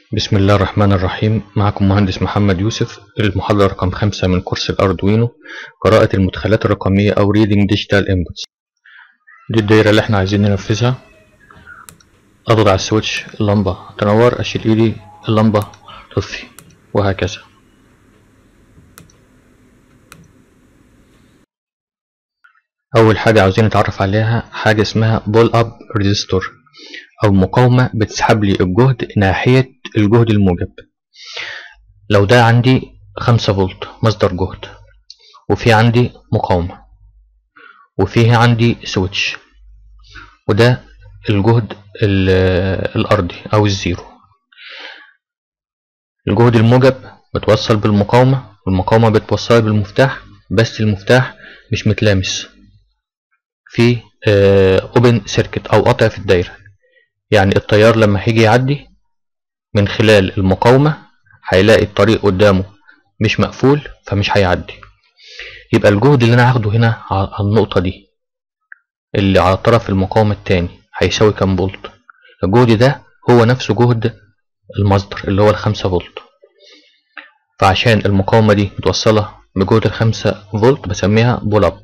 بسم الله الرحمن الرحيم معكم مهندس محمد يوسف المحاضرة رقم خمسة من كورس الأردوينو قراءة المدخلات الرقمية أو Reading Digital Inputs دي الدايرة اللي احنا عايزين ننفذها أضغط على السويتش اللمبة تنور أشيل إيدي اللمبة تطفي وهكذا أول حاجة عاوزين نتعرف عليها حاجة اسمها بول أب ريزيستور أو مقاومة بتسحب لي الجهد ناحية الجهد الموجب لو ده عندي خمسة فولت مصدر جهد وفي عندي مقاومة وفيه عندي سويتش وده الجهد الأرضي أو الزيرو الجهد الموجب بتوصل بالمقاومة والمقاومة بتوصل بالمفتاح بس المفتاح مش متلامس في اوبن سيركت او قطع في الدايره يعني التيار لما هيجي يعدي من خلال المقاومه هيلاقي الطريق قدامه مش مقفول فمش هيعدي يبقى الجهد اللي انا هاخده هنا على النقطه دي اللي على طرف المقاومه التاني هيساوي كام فولت الجهد ده هو نفسه جهد المصدر اللي هو الخمسة فولت فعشان المقاومه دي متوصله بجهد الخمسة فولت بسميها بول اب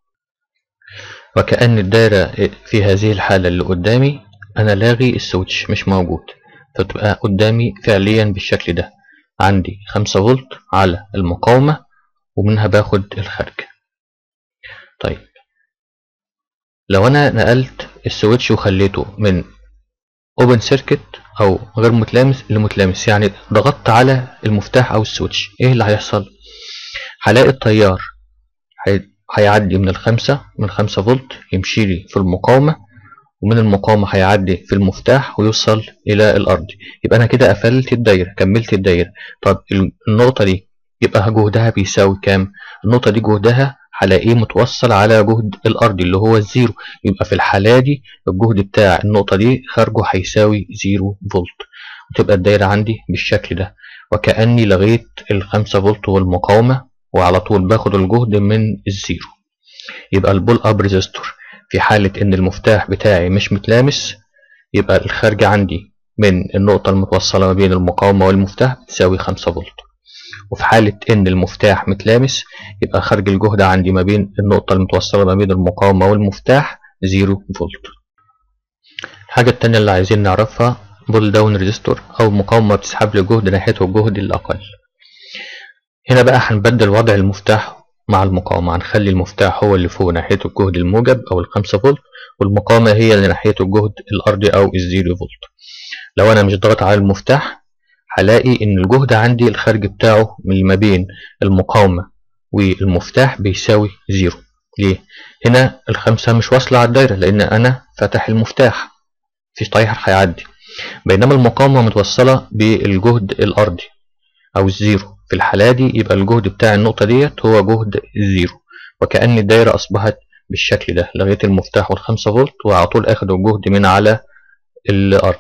وكأن الدايرة في هذه الحالة اللي قدامي أنا لاغي السويتش مش موجود فتبقى قدامي فعليا بالشكل ده عندي خمسة فولت على المقاومة ومنها باخد الخارج طيب لو أنا نقلت السويتش وخليته من اوبن سيركت أو غير متلامس لمتلامس يعني ضغطت على المفتاح أو السويتش إيه اللي هيحصل؟ هلاقي التيار هيعدي من الخمسة من خمسة فولت يمشي لي في المقاومة ومن المقاومة هيعدي في المفتاح ويوصل إلى الأرض يبقى أنا كده قفلت الدايرة كملت الدايرة طب النقطة دي يبقى جهدها بيساوي كام؟ النقطة دي جهدها هلاقيه متوصل على جهد الأرض اللي هو الزيرو يبقى في الحالة دي الجهد بتاع النقطة دي خارجه هيساوي زيرو فولت وتبقى الدايرة عندي بالشكل ده وكأني لغيت الخمسة فولت والمقاومة وعلى طول باخد الجهد من الزيرو يبقى البول اب ريزيستور في حالة ان المفتاح بتاعي مش متلامس يبقى الخارج عندي من النقطة المتوصلة ما بين المقاومة والمفتاح بتساوي خمسة فولت وفي حالة ان المفتاح متلامس يبقى خارج الجهد عندي ما بين النقطة المتوصلة ما بين المقاومة والمفتاح زيرو فولت الحاجة التانية اللي عايزين نعرفها بول داون ريزيستور او مقاومة بتسحب لي جهد ناحيته الجهد الأقل هنا بقى هنبدل وضع المفتاح مع المقاومة هنخلي المفتاح هو اللي فوق ناحيته الجهد الموجب أو الخمسة فولت والمقاومة هي اللي ناحيته الجهد الأرضي أو الزيرو فولت لو أنا مش ضغط على المفتاح هلاقي إن الجهد عندي الخارج بتاعه من ما بين المقاومة والمفتاح بيساوي زيرو ليه؟ هنا الخمسة مش واصلة على الدايرة لأن أنا فاتح المفتاح مفيش طريق هيعدي بينما المقاومة متوصلة بالجهد الأرضي أو الزيرو في الحالة دي يبقى الجهد بتاع النقطة ديت هو جهد الزيرو وكأن الدايرة أصبحت بالشكل ده لغيت المفتاح والخمسة فولت وعلى طول أخد الجهد من على الأرض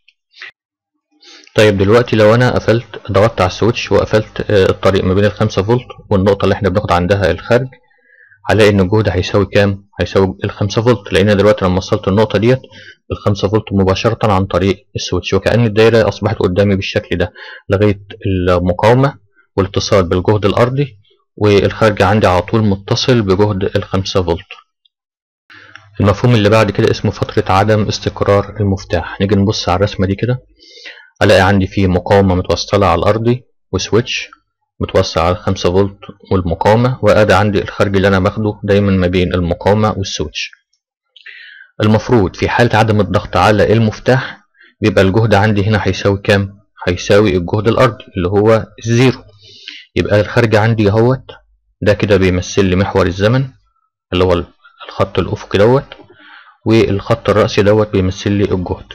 طيب دلوقتي لو أنا قفلت ضغطت على السويتش وقفلت الطريق ما بين الخمسة فولت والنقطة اللي احنا بناخد عندها الخارج هلاقي إن الجهد هيساوي كام؟ هيساوي الخمسة فولت لأن دلوقتي لما وصلت النقطة ديت الخمسة فولت مباشرة عن طريق السويتش وكأن الدايرة أصبحت قدامي بالشكل ده لغاية المقاومة والاتصال بالجهد الأرضي والخارج عندي على طول متصل بجهد الخمسة فولت المفهوم اللي بعد كده اسمه فترة عدم استقرار المفتاح نيجي نبص على الرسمة دي كده ألاقي عندي فيه مقاومة متوصلة على الأرضي وسويتش متوصل على الخمسة فولت والمقاومة وأدي عندي الخارج اللي أنا باخده دايما ما بين المقاومة والسويتش المفروض في حالة عدم الضغط على المفتاح بيبقى الجهد عندي هنا هيساوي كام؟ هيساوي الجهد الأرضي اللي هو الزيرو يبقى الخارج عندي اهوت ده كده بيمثل لي محور الزمن اللي هو الخط الأفقي دوت والخط الرأسي دوت بيمثل لي الجهد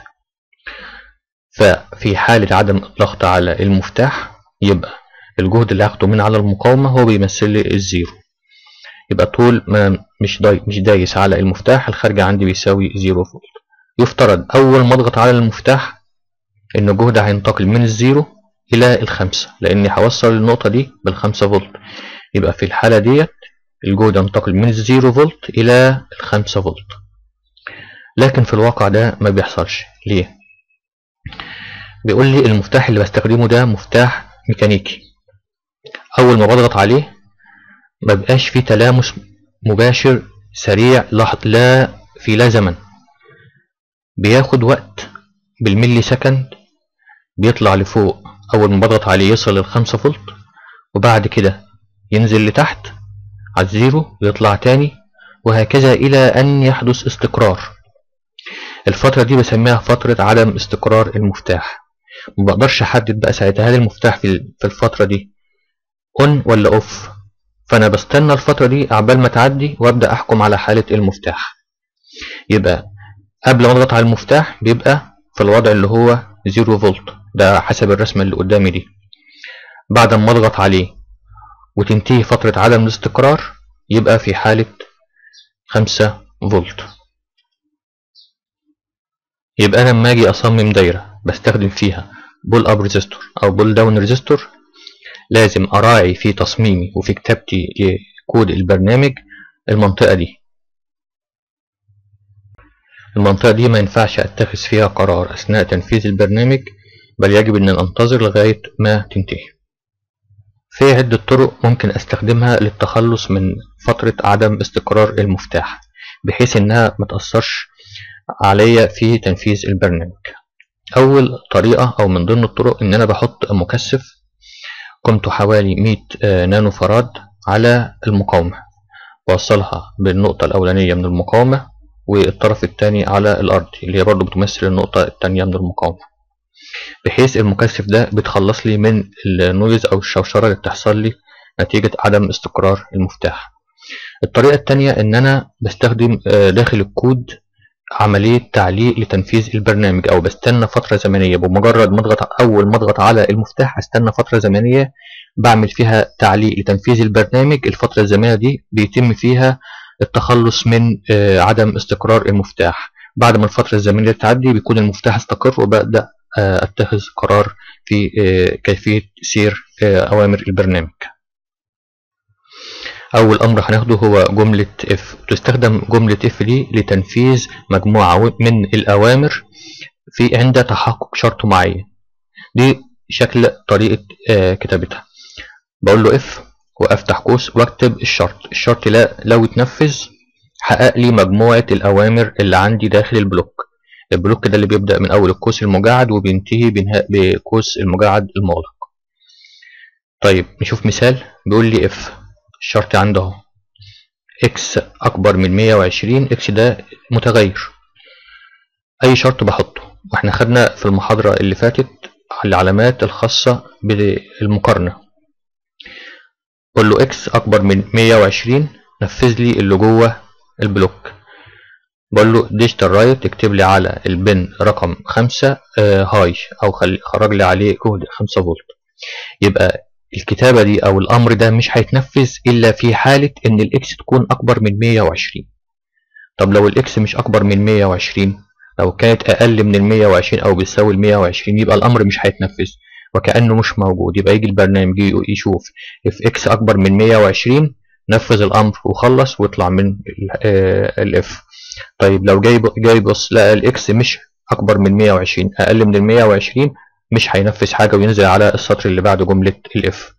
ففي حالة عدم الضغط على المفتاح يبقى الجهد اللي هاخده من على المقاومة هو بيمثل لي الزيرو يبقى طول ما مش داي مش دايس على المفتاح الخارج عندي بيساوي زيرو فولت يفترض أول ما أضغط على المفتاح إن الجهد هينتقل من الزيرو إلى الخمسة لأني هوصل النقطة دي بالخمسة فولت يبقى في الحالة ديت الجهد ينتقل من الزيرو فولت إلى الخمسة فولت لكن في الواقع ده ما بيحصلش ليه؟ بيقول لي المفتاح اللي بستخدمه ده مفتاح ميكانيكي اول ما بضغط عليه ما بقاش فيه تلامس مباشر سريع لحظ لا في لا زمن بياخد وقت بالملي سكند بيطلع لفوق اول ما بضغط عليه يصل للخمسة فولت وبعد كده ينزل لتحت على الزيرو ويطلع تاني وهكذا الى ان يحدث استقرار الفترة دي بسميها فترة عدم استقرار المفتاح ما بقدرش احدد بقى ساعتها هل المفتاح في في الفترة دي اون ولا اوف فانا بستنى الفترة دي عبال ما تعدي وابدا احكم على حالة المفتاح يبقى قبل ما اضغط على المفتاح بيبقى في الوضع اللي هو 0 فولت ده حسب الرسمة اللي قدامي دي بعد ما اضغط عليه وتنتهي فترة عدم الاستقرار يبقى في حالة 5 فولت يبقى انا لما اجي اصمم دايرة بستخدم فيها بول اب ريزيستور او بول داون ريزيستور لازم اراعي في تصميمي وفي كتابتي لكود البرنامج المنطقة دي المنطقة دي ما ينفعش اتخذ فيها قرار اثناء تنفيذ البرنامج بل يجب ان انتظر لغاية ما تنتهي في عدة طرق ممكن استخدمها للتخلص من فترة عدم استقرار المفتاح بحيث انها متأثرش عليا في تنفيذ البرنامج اول طريقة او من ضمن الطرق ان انا بحط مكثف قيمته حوالي 100 نانو فراد على المقاومة بوصلها بالنقطة الأولانية من المقاومة والطرف الثاني على الأرض اللي هي برضو بتمثل النقطة الثانية من المقاومة بحيث المكثف ده بتخلص لي من النويز أو الشوشرة اللي بتحصل لي نتيجة عدم استقرار المفتاح الطريقة الثانية إن أنا بستخدم داخل الكود عملية تعليق لتنفيذ البرنامج أو بستنى فترة زمنية بمجرد ما أضغط أول ما أضغط على المفتاح أستنى فترة زمنية بعمل فيها تعليق لتنفيذ البرنامج الفترة الزمنية دي بيتم فيها التخلص من عدم استقرار المفتاح بعد ما الفترة الزمنية تعدي بيكون المفتاح استقر وببدأ أتخذ قرار في كيفية سير أوامر البرنامج أول أمر هناخده هو جملة if تستخدم جملة if دي لتنفيذ مجموعة من الأوامر في عند تحقق شرط معين دي شكل طريقة كتابتها بقول له if وأفتح قوس وأكتب الشرط الشرط لا لو اتنفذ حقق لي مجموعة الأوامر اللي عندي داخل البلوك البلوك ده اللي بيبدأ من أول القوس المجعد وبينتهي بقوس المجعد المغلق طيب نشوف مثال بيقول لي if الشرط عنده اهو اكس اكبر من 120 اكس ده متغير اي شرط بحطه واحنا خدنا في المحاضرة اللي فاتت العلامات الخاصة بالمقارنة قول له اكس اكبر من 120 نفذ لي اللي جوه البلوك بقول له ديجيتال رايت اكتب لي على البن رقم 5 آه هاي او خلي خرج لي عليه جهد 5 فولت يبقى الكتابة دي أو الأمر ده مش هيتنفذ إلا في حالة إن الإكس تكون أكبر من 120 طب لو الإكس مش أكبر من 120 لو كانت أقل من ال 120 أو بتساوي ال 120 يبقى الأمر مش هيتنفذ وكأنه مش موجود يبقى يجي البرنامج يشوف if إكس أكبر من 120 نفذ الأمر وخلص واطلع من الإف طيب لو جاي جاي بص لقى الإكس مش أكبر من 120 أقل من ال 120 مش هينفذ حاجة وينزل على السطر اللي بعد جملة الاف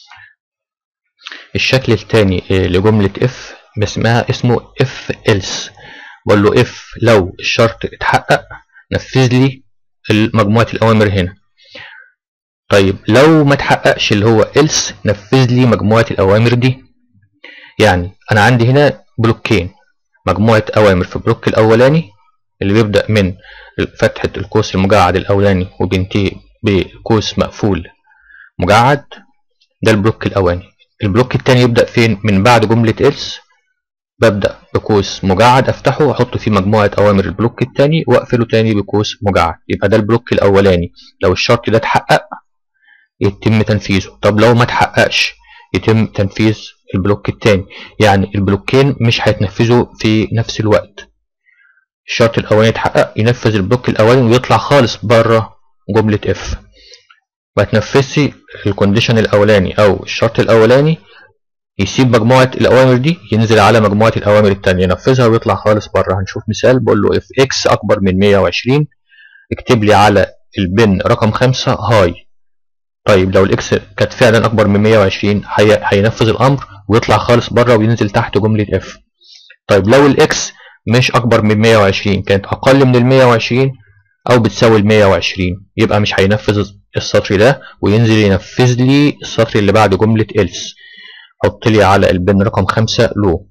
الشكل الثاني لجملة اف باسمها اسمه اف else بقول له اف لو الشرط اتحقق نفذ لي مجموعة الأوامر هنا طيب لو ما اتحققش اللي هو else نفذ لي مجموعة الأوامر دي يعني أنا عندي هنا بلوكين مجموعة أوامر في البلوك الأولاني اللي بيبدأ من فتحة القوس المجعد الأولاني وبينتهي بقوس مقفول مجعد ده البلوك الأولاني البلوك التاني يبدأ فين من بعد جملة else ببدأ بقوس مجعد أفتحه وأحط فيه مجموعة أوامر البلوك التاني وأقفله تاني بقوس مجعد يبقى ده البلوك الأولاني لو الشرط ده اتحقق يتم تنفيذه طب لو ما اتحققش يتم تنفيذ البلوك التاني يعني البلوكين مش هيتنفذوا في نفس الوقت الشرط الاولاني اتحقق ينفذ البلوك الاولاني ويطلع خالص بره جملة اف ما تنفذش الكونديشن الاولاني او الشرط الاولاني يسيب مجموعة الاوامر دي ينزل على مجموعة الاوامر التانية ينفذها ويطلع خالص بره هنشوف مثال بقول له اف اكس اكبر من 120 اكتب لي على البن رقم خمسة هاي طيب لو الاكس كانت فعلا اكبر من 120 هي... هينفذ الامر ويطلع خالص بره وينزل تحت جمله اف طيب لو الاكس مش اكبر من 120 كانت اقل من ال 120 او بتساوي ال 120 يبقى مش هينفذ السطر ده وينزل ينفذ لي السطر اللي بعد جمله else حط لي على البن رقم 5 لو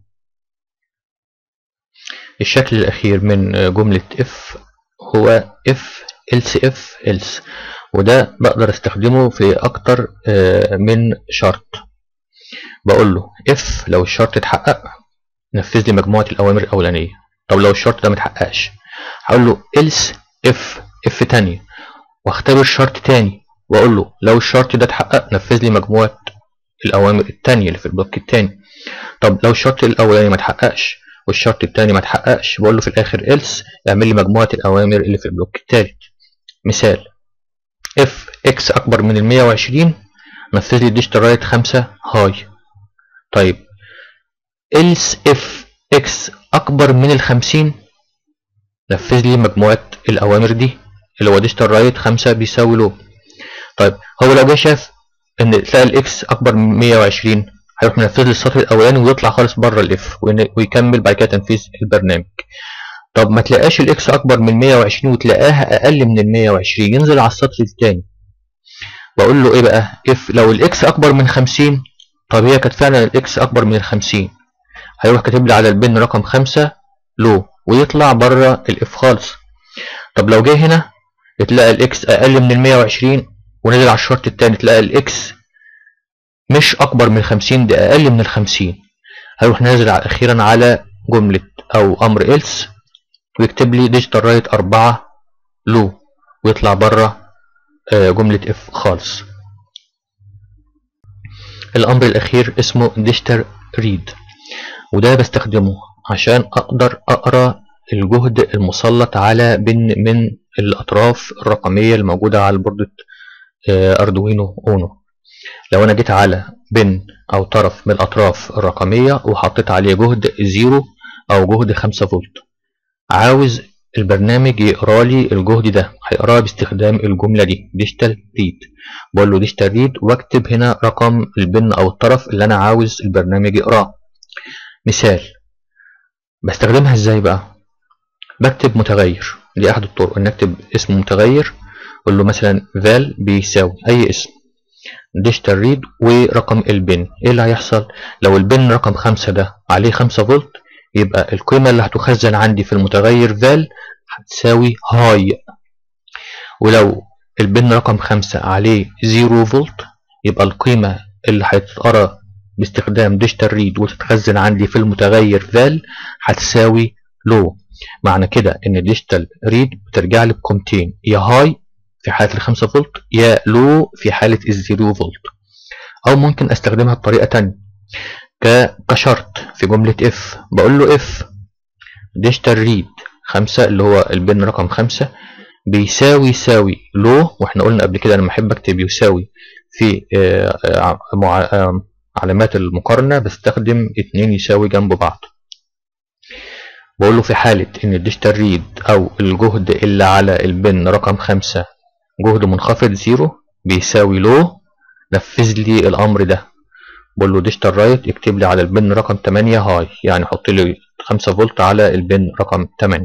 الشكل الاخير من جمله if هو if else if else وده بقدر استخدمه في اكتر من شرط بقول له if لو الشرط اتحقق نفذ لي مجموعه الاوامر الاولانيه طب لو الشرط ده متحققش هقول له else if if تانية واختبر شرط تاني واقول له لو الشرط ده اتحقق نفذ لي مجموعه الاوامر التانية اللي في البلوك التاني طب لو الشرط الاولاني ما اتحققش والشرط التاني ما اتحققش بقول له في الاخر else اعمل لي مجموعه الاوامر اللي في البلوك التالت مثال if x اكبر من ال 120 نفذ لي ديجيتال رايت 5 هاي طيب else if x اكبر من ال 50 نفذ لي مجموعه الاوامر دي اللي هو ديجيتال رايت 5 بيساوي لو طيب هو لو جه شاف ان تلاقي الاكس اكبر من 120 هيروح منفذ لي السطر الاولاني ويطلع خالص بره الاف ويكمل بعد كده تنفيذ البرنامج طب ما تلاقاش الاكس اكبر من 120 وتلاقاها اقل من ال 120 ينزل على السطر الثاني بقول له ايه بقى اف لو الاكس اكبر من 50 طب هي كانت فعلا الاكس اكبر من ال 50 هيروح كاتب لي على البن رقم 5 لو ويطلع بره الاف خالص طب لو جه هنا تلاقي الاكس اقل من ال 120 ونزل على الشرط الثاني تلاقي الاكس مش اكبر من 50 ده اقل من ال 50 هيروح نازل اخيرا على جمله او امر else ويكتب لي ديجيتال رايت 4 لو ويطلع بره جمله اف خالص الامر الاخير اسمه ديجيتال ريد وده بستخدمه عشان اقدر اقرا الجهد المسلط على بن من الاطراف الرقميه الموجوده على بوردة اردوينو اونو لو انا جيت على بن او طرف من الاطراف الرقميه وحطيت عليه جهد زيرو او جهد 5 فولت عاوز البرنامج يقرا لي الجهد ده هيقراه باستخدام الجمله دي ديجيتال ريد بقول له ديجيتال ريد واكتب هنا رقم البن او الطرف اللي انا عاوز البرنامج يقراه مثال بستخدمها ازاي بقى بكتب متغير دي احد الطرق ان اكتب اسم متغير اقول له مثلا فال بيساوي اي اسم ديجيتال ريد ورقم البن ايه اللي هيحصل لو البن رقم خمسة ده عليه خمسة فولت يبقى القيمة اللي هتخزن عندي في المتغير فال هتساوي هاي ولو البن رقم خمسة عليه زيرو فولت يبقى القيمة اللي هتتقرا باستخدام ديجيتال ريد وتتخزن عندي في المتغير فال هتساوي لو معنى كده ان الديجيتال ريد بترجع لي بقيمتين يا هاي في حالة الخمسة فولت يا لو في حالة الزيرو فولت أو ممكن أستخدمها بطريقة تانية كشرط في جملة if بقول له if digital read خمسة اللي هو البن رقم خمسة بيساوي يساوي لو واحنا قلنا قبل كده أنا بحب أكتب يساوي في علامات المقارنة بستخدم اتنين يساوي جنب بعض بقول له في حالة إن الديجيتال ريد أو الجهد اللي على البن رقم خمسة جهد منخفض زيرو بيساوي لو نفذ لي الامر ده بقول له ديجيتال رايت يكتب لي على البن رقم 8 هاي يعني حط لي 5 فولت على البن رقم 8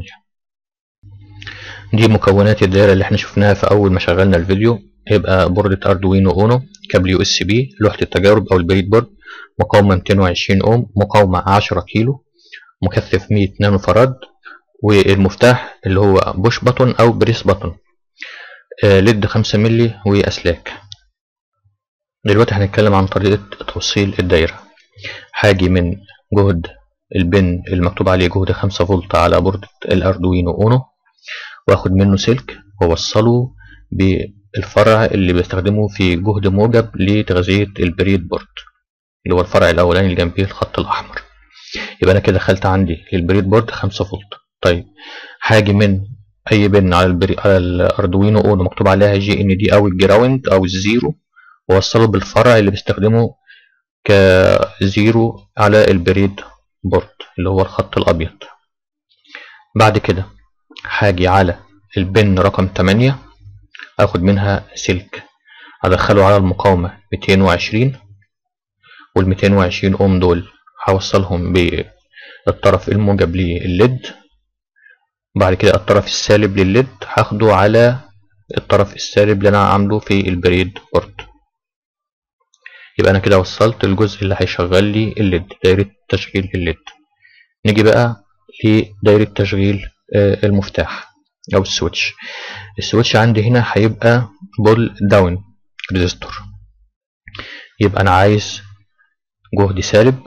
دي مكونات الدائره اللي احنا شفناها في اول ما شغلنا الفيديو يبقى بوردة اردوينو اونو كابل يو اس بي لوحة التجارب او البريد بورد مقاومة 220 اوم مقاومة 10 كيلو مكثف 100 نانو فراد والمفتاح اللي هو بوش بطن او بريس بطن ليد 5 مللي واسلاك دلوقتي هنتكلم عن طريقة توصيل الدايرة هاجي من جهد البن المكتوب عليه جهد 5 فولت على بوردة الاردوينو اونو واخد منه سلك واوصله بالفرع اللي بستخدمه في جهد موجب لتغذية البريد بورد اللي هو الفرع الاولاني اللي جنبيه الخط الاحمر يبقى انا كده دخلت عندي للبريد بورد 5 فولت طيب هاجي من اي بن على البري... على الاردوينو اونو مكتوب عليها جي ان دي او الجراوند او الزيرو واوصله بالفرع اللي بستخدمه كزيرو على البريد بورد اللي هو الخط الابيض بعد كده هاجي على البن رقم 8 اخد منها سلك ادخله على المقاومة 220 وال 220 اوم دول هوصلهم بالطرف الموجب للليد بعد كده الطرف السالب للليد هاخده على الطرف السالب اللي انا عامله في البريد بورت يبقى انا كده وصلت الجزء اللي هيشغل لي الليد دايرة تشغيل الليد نيجي بقى لدايرة تشغيل المفتاح او السويتش السويتش عندي هنا هيبقى بول داون ريزيستور يبقى انا عايز جهد سالب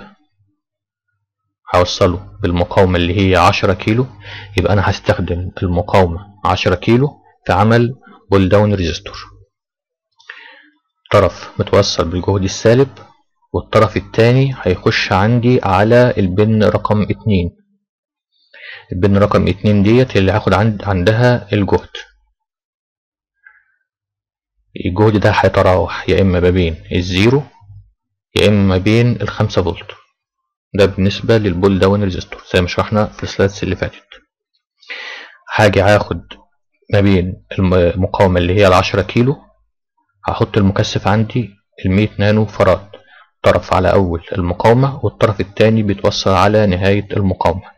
هوصله بالمقاومة اللي هي عشرة كيلو يبقى انا هستخدم المقاومة عشرة كيلو في عمل بول داون ريزيستور طرف متوصل بالجهد السالب والطرف التاني هيخش عندي على البن رقم اتنين البن رقم اتنين ديت اللي هاخد عند عندها الجهد الجهد ده هيتراوح يا اما ما بين الزيرو يا اما ما بين الخمسة فولت ده بالنسبة للبول داون ريزيستور زي ما شرحنا في السلايدز اللي فاتت هاجي هاخد ما بين المقاومة اللي هي العشرة كيلو هحط المكثف عندي المية نانو فراد طرف على أول المقاومة والطرف التاني بيتوصل على نهاية المقاومة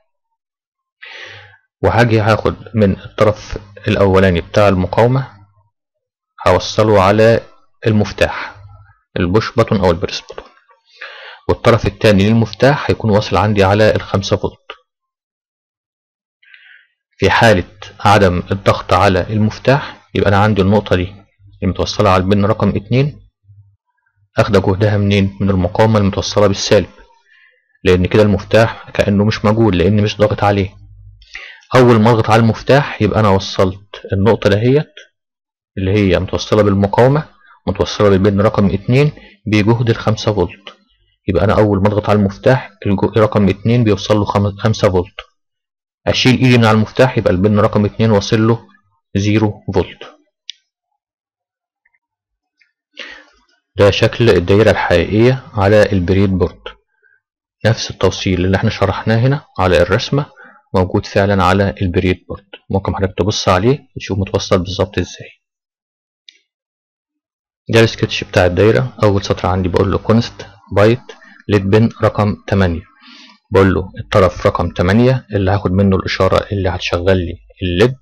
وهاجي هاخد من الطرف الأولاني بتاع المقاومة هوصله على المفتاح البوش بطن أو البريس بطن والطرف التاني للمفتاح هيكون واصل عندي على الخمسة فولت في حالة عدم الضغط على المفتاح يبقى أنا عندي النقطة دي اللي متوصلة على البن رقم اتنين أخد جهدها منين؟ من المقاومة المتوصلة بالسالب لأن كده المفتاح كأنه مش موجود لأن مش ضاغط عليه أول ما أضغط على المفتاح يبقى أنا وصلت النقطة دهيت اللي هي متوصلة بالمقاومة متوصلة بالبن رقم اتنين بجهد الخمسة فولت يبقى أنا أول ما أضغط على المفتاح رقم اتنين بيوصل له خمسة فولت أشيل إيدي من على المفتاح يبقى البن رقم اتنين واصل له زيرو فولت ده شكل الدايرة الحقيقية على البريد بورد نفس التوصيل اللي احنا شرحناه هنا على الرسمة موجود فعلا على البريد بورد ممكن حضرتك تبص عليه وتشوف متوصل بالظبط ازاي ده السكتش بتاع الدايرة أول سطر عندي بقول له كونست بايت ليد بن رقم 8 بقول له الطرف رقم 8 اللي هاخد منه الإشارة اللي هتشغل لي الليد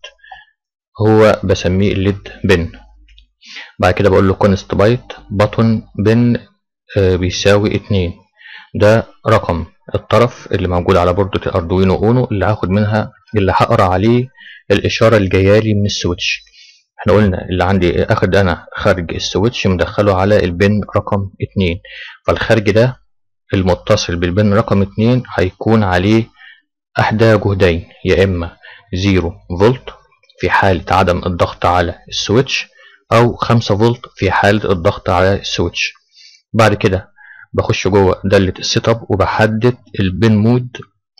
هو بسميه الليد بن بعد كده بقول له كونست بايت بطن بن بيساوي 2 ده رقم الطرف اللي موجود على بوردة الأردوينو أونو اللي هاخد منها اللي هقرا عليه الإشارة اللي جايالي من السويتش احنا قلنا اللي عندي اخد انا خارج السويتش مدخله على البن رقم اتنين فالخارج ده المتصل بالبن رقم اتنين هيكون عليه احدى جهدين يا اما زيرو فولت في حالة عدم الضغط على السويتش او خمسة فولت في حالة الضغط على السويتش بعد كده بخش جوه دالة السيت اب وبحدد البن مود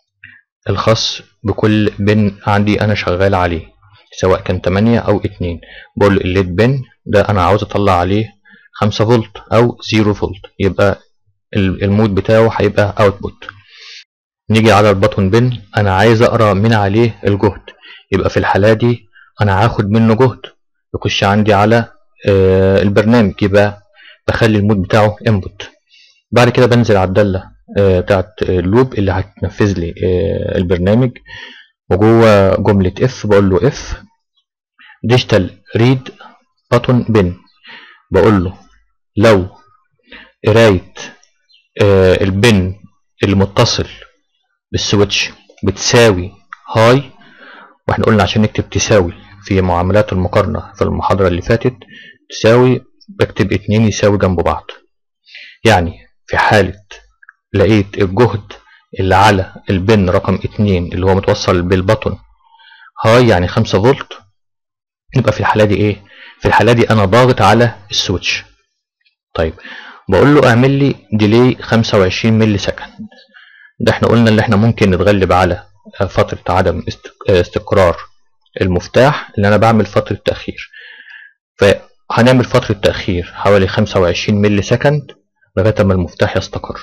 الخاص بكل بن عندي انا شغال عليه سواء كان 8 او 2 بقول له الليد بن ده انا عاوز اطلع عليه 5 فولت او 0 فولت يبقى المود بتاعه هيبقى اوتبوت نيجي على البطن بن انا عايز اقرا من عليه الجهد يبقى في الحاله دي انا هاخد منه جهد يخش عندي على آه البرنامج يبقى بخلي المود بتاعه انبوت بعد كده بنزل على الداله آه بتاعت اللوب اللي هتنفذ لي آه البرنامج وجوه جملة اف بقول له اف ديجيتال ريد بutton بن بقول له لو قراية آه البن المتصل بالسويتش بتساوي هاي واحنا قلنا عشان نكتب تساوي في معاملات المقارنة في المحاضرة اللي فاتت تساوي بكتب اتنين يساوي جنب بعض يعني في حالة لقيت الجهد اللي على البن رقم اتنين اللي هو متوصل بالبطن هاي يعني خمسة فولت يبقى في الحالة دي ايه في الحالة دي انا ضاغط على السويتش طيب بقول له اعمل لي ديلي 25 ملي سكند ده احنا قلنا ان احنا ممكن نتغلب على فترة عدم استقرار المفتاح اللي انا بعمل فترة تأخير فهنعمل فترة تأخير حوالي 25 ملي سكند لغاية ما المفتاح يستقر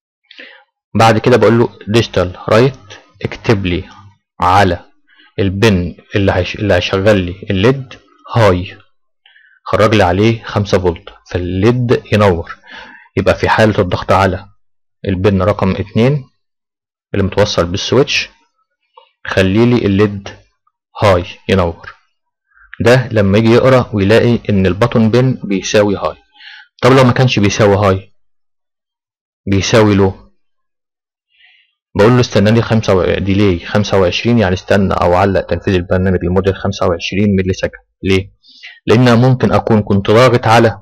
بعد كده بقول له ديجيتال رايت اكتب لي على البن اللي هيش... اللي هيشغل لي الليد هاي خرج لي عليه 5 فولت فالليد ينور يبقى في حالة الضغط على البن رقم 2 اللي متوصل بالسويتش خلي لي الليد هاي ينور ده لما يجي يقرا ويلاقي ان البطن بن بيساوي هاي طب لو ما كانش بيساوي هاي بيساوي لو بقول له استنى لي خمسة و... ديلي 25 يعني استنى او علق تنفيذ البرنامج لمدة 25 ملي سكند ليه؟ لان ممكن اكون كنت ضاغط على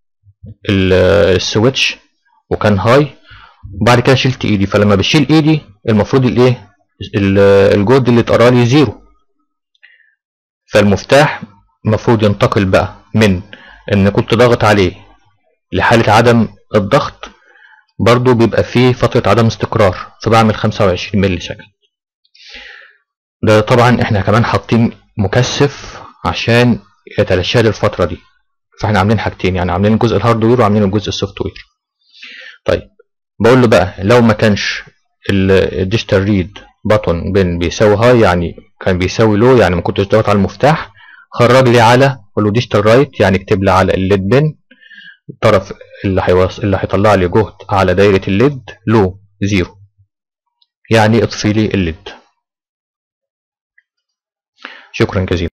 السويتش وكان هاي وبعد كده شلت ايدي فلما بشيل ايدي المفروض الايه الجهد اللي اتقرا لي زيرو فالمفتاح المفروض ينتقل بقى من ان كنت ضاغط عليه لحالة عدم الضغط برضو بيبقى فيه فترة عدم استقرار فبعمل 25 ملي سكند ده طبعا احنا كمان حاطين مكثف عشان يتلاشى الفترة دي فاحنا عاملين حاجتين يعني عاملين الجزء الهاردوير وعاملين الجزء السوفت وير طيب بقول له بقى لو ما كانش الديجيتال ريد بطن بين بيساوي هاي يعني كان بيساوي لو يعني ما كنتش ضاغط على المفتاح خرج لي على قول له ديجيتال رايت يعني اكتب لي على الليد بن الطرف اللي هيوص... اللي هيطلع لي جهد على دايرة الليد لو زيرو يعني اطفي لي الليد شكرا جزيلا